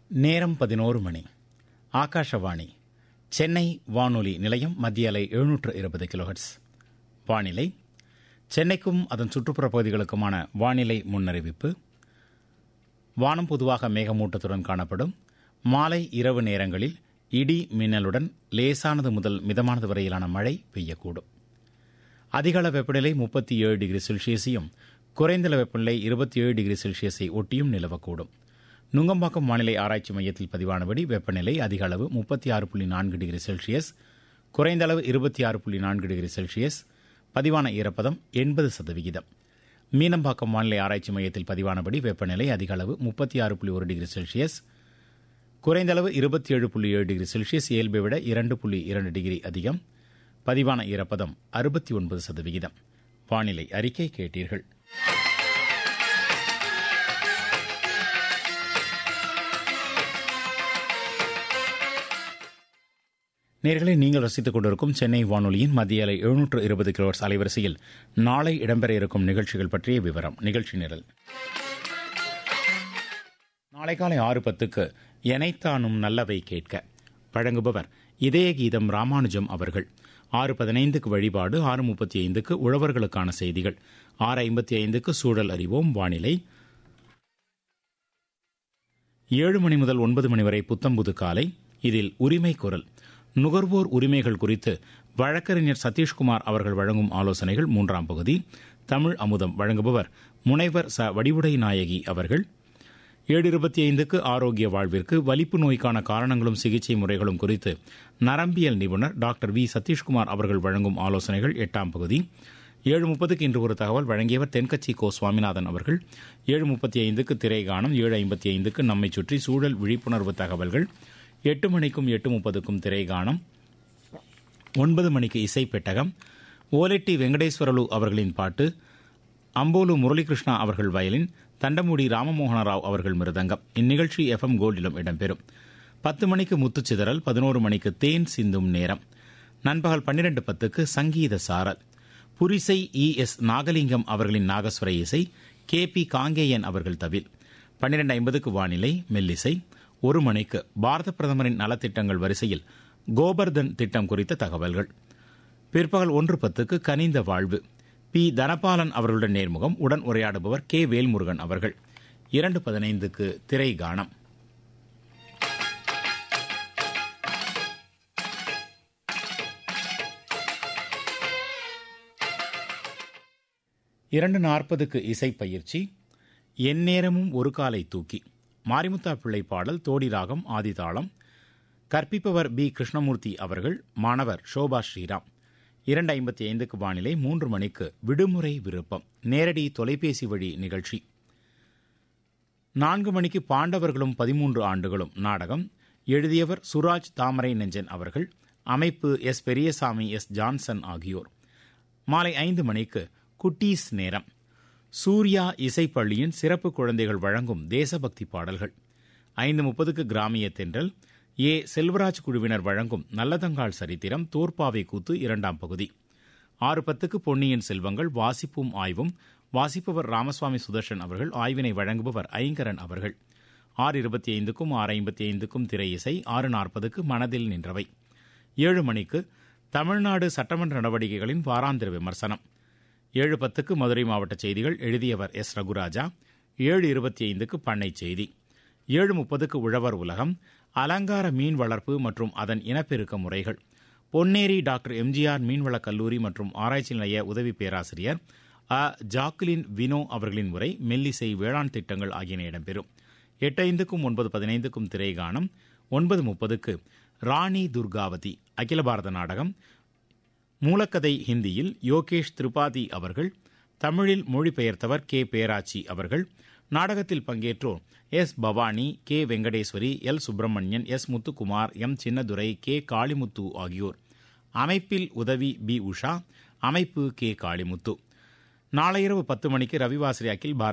நேரம் பதினோரு மணி ஆகாஷவாணி சென்னை வானொலி நிலையம் மத்திய அலை எழுநூற்று இருபது கிலோஹெட்ஸ் வானிலை சென்னைக்கும் அதன் சுற்றுப்புற பகுதிகளுக்குமான வானிலை முன்னறிவிப்பு வானம் பொதுவாக மேகமூட்டத்துடன் காணப்படும் மாலை இரவு நேரங்களில் இடி மின்னலுடன் லேசானது முதல் மிதமானது வரையிலான மழை பெய்யக்கூடும் அதிகள வெப்பநிலை முப்பத்தி ஏழு டிகிரி செல்சியஸையும் குறைந்தள வெப்பநிலை இருபத்தி ஏழு டிகிரி செல்சியஸை ஒட்டியும் நிலவக்கூடும் நுங்கம்பாக்கம் வானிலை ஆராய்ச்சி மையத்தில் பதிவானபடி வெப்பநிலை அதிக அளவு முப்பத்தி ஆறு புள்ளி நான்கு டிகிரி செல்சியஸ் குறைந்த அளவு இருபத்தி ஆறு புள்ளி நான்கு டிகிரி செல்சியஸ் பதிவான ஈரப்பதம் எண்பது சதவிகிதம் மீனம்பாக்கம் வானிலை ஆராய்ச்சி மையத்தில் பதிவானபடி வெப்பநிலை அதிக அளவு முப்பத்தி ஆறு புள்ளி ஒரு டிகிரி செல்சியஸ் குறைந்த அளவு இருபத்தி ஏழு புள்ளி ஏழு டிகிரி செல்சியஸ் இயல்பை விட இரண்டு புள்ளி இரண்டு டிகிரி அதிகம் பதிவான ஈரப்பதம் அறுபத்தி ஒன்பது சதவிகிதம் வானிலை அறிக்கை கேட்டீர்கள் நேர்களை நீங்கள் ரசித்துக் கொண்டிருக்கும் சென்னை வானொலியின் மத்திய அலை எழுநூற்று இருபது கிலோவர்ஸ் அலைவரிசையில் நாளை இடம்பெற இருக்கும் நிகழ்ச்சிகள் பற்றிய விவரம் நிகழ்ச்சி நிரல் நாளை காலை ஆறு பத்துக்கு எனைத்தானும் நல்லவை கேட்க வழங்குபவர் இதய கீதம் ராமானுஜம் அவர்கள் ஆறு பதினைந்துக்கு வழிபாடு ஆறு முப்பத்தி ஐந்துக்கு உழவர்களுக்கான செய்திகள் ஆறு ஐம்பத்தி ஐந்துக்கு சூழல் அறிவோம் வானிலை ஏழு மணி முதல் ஒன்பது மணி வரை புத்தம்புது காலை இதில் உரிமை குரல் நுகர்வோர் உரிமைகள் குறித்து வழக்கறிஞர் சதீஷ்குமார் அவர்கள் வழங்கும் ஆலோசனைகள் மூன்றாம் பகுதி தமிழ் அமுதம் வழங்குபவர் முனைவர் ச வடிவுடை நாயகி அவர்கள் ஏழு இருபத்தி ஐந்துக்கு ஆரோக்கிய வாழ்விற்கு வலிப்பு நோய்க்கான காரணங்களும் சிகிச்சை முறைகளும் குறித்து நரம்பியல் நிபுணர் டாக்டர் வி சதீஷ்குமார் அவர்கள் வழங்கும் ஆலோசனைகள் எட்டாம் பகுதி ஏழு முப்பதுக்கு இன்று ஒரு தகவல் வழங்கியவர் தென்கட்சி கோ சுவாமிநாதன் அவர்கள் ஏழு முப்பத்தி ஐந்துக்கு திரைகானம் ஏழு ஐம்பத்தி ஐந்துக்கு நம்மை சுற்றி சூழல் விழிப்புணர்வு தகவல்கள் எட்டு மணிக்கும் எட்டு முப்பதுக்கும் திரைகானம் ஒன்பது மணிக்கு இசை பெட்டகம் ஓலெட்டி வெங்கடேஸ்வரலு அவர்களின் பாட்டு அம்போலு முரளிகிருஷ்ணா அவர்கள் வயலின் தண்டமுடி ராமமோகன ராவ் அவர்கள் மிருதங்கம் இந்நிகழ்ச்சி எஃப்எம் கோல்டிலும் இடம்பெறும் பத்து மணிக்கு முத்துச்சிதறல் பதினோரு மணிக்கு தேன் சிந்தும் நேரம் நண்பகல் பன்னிரண்டு பத்துக்கு சங்கீத சாரல் புரிசை இ எஸ் நாகலிங்கம் அவர்களின் நாகஸ்வர இசை கே பி காங்கேயன் அவர்கள் தவில் பன்னிரண்டு ஐம்பதுக்கு வானிலை மெல்லிசை ஒரு மணிக்கு பாரத பிரதமரின் நலத்திட்டங்கள் வரிசையில் கோபர்தன் திட்டம் குறித்த தகவல்கள் பிற்பகல் ஒன்று பத்துக்கு கனிந்த வாழ்வு பி தனபாலன் அவர்களுடன் நேர்முகம் உடன் உரையாடுபவர் கே வேல்முருகன் அவர்கள் இரண்டு பதினைந்துக்கு திரை கானம் இரண்டு நாற்பதுக்கு இசை பயிற்சி எந்நேரமும் ஒரு காலை தூக்கி மாரிமுத்தா பிள்ளை பாடல் தோடி ராகம் ஆதிதாளம் கற்பிப்பவர் பி கிருஷ்ணமூர்த்தி அவர்கள் மாணவர் சோபா ஸ்ரீராம் இரண்டு ஐம்பத்தி ஐந்துக்கு வானிலை மூன்று மணிக்கு விடுமுறை விருப்பம் நேரடி தொலைபேசி வழி நிகழ்ச்சி நான்கு மணிக்கு பாண்டவர்களும் பதிமூன்று ஆண்டுகளும் நாடகம் எழுதியவர் சுராஜ் தாமரை நெஞ்சன் அவர்கள் அமைப்பு எஸ் பெரியசாமி எஸ் ஜான்சன் ஆகியோர் மாலை ஐந்து மணிக்கு குட்டீஸ் நேரம் சூர்யா இசைப்பள்ளியின் சிறப்பு குழந்தைகள் வழங்கும் தேசபக்தி பாடல்கள் ஐந்து முப்பதுக்கு கிராமிய தென்றல் ஏ செல்வராஜ் குழுவினர் வழங்கும் நல்லதங்கால் சரித்திரம் தோற்பாவை கூத்து இரண்டாம் பகுதி ஆறு பத்துக்கு பொன்னியின் செல்வங்கள் வாசிப்பும் ஆய்வும் வாசிப்பவர் ராமசுவாமி சுதர்ஷன் அவர்கள் ஆய்வினை வழங்குபவர் ஐங்கரன் அவர்கள் ஆறு இருபத்தி ஐந்துக்கும் ஆறு ஐம்பத்தி ஐந்துக்கும் திரை இசை ஆறு நாற்பதுக்கு மனதில் நின்றவை ஏழு மணிக்கு தமிழ்நாடு சட்டமன்ற நடவடிக்கைகளின் வாராந்திர விமர்சனம் ஏழு பத்துக்கு மதுரை மாவட்ட செய்திகள் எழுதியவர் எஸ் ரகுராஜா ஏழு இருபத்தி ஐந்துக்கு பண்ணை செய்தி ஏழு முப்பதுக்கு உழவர் உலகம் அலங்கார மீன் வளர்ப்பு மற்றும் அதன் இனப்பெருக்க முறைகள் பொன்னேரி டாக்டர் எம்ஜிஆர் மீன்வளக் கல்லூரி மற்றும் ஆராய்ச்சி நிலைய உதவி பேராசிரியர் அ ஜாக்குலின் வினோ அவர்களின் உரை மெல்லிசை வேளாண் திட்டங்கள் ஆகியன இடம்பெறும் எட்டு ஐந்துக்கும் ஒன்பது பதினைந்துக்கும் திரைகானம் ஒன்பது முப்பதுக்கு ராணி துர்காவதி அகில பாரத நாடகம் மூலக்கதை ஹிந்தியில் யோகேஷ் திரிபாதி அவர்கள் தமிழில் மொழிபெயர்த்தவர் கே பேராச்சி அவர்கள் நாடகத்தில் பங்கேற்றோர் S Bhavani K Venkateshwari L Subramanian S Muthukumar M Chinnadurai K Kalimuthu ஆகியோர் அமைப்பில் உதவி பி உஷா அமைப்பு கே காளிமுத்து நாளை இரவு பத்து மணிக்கு ரவிவாசரி அகில் பாரதி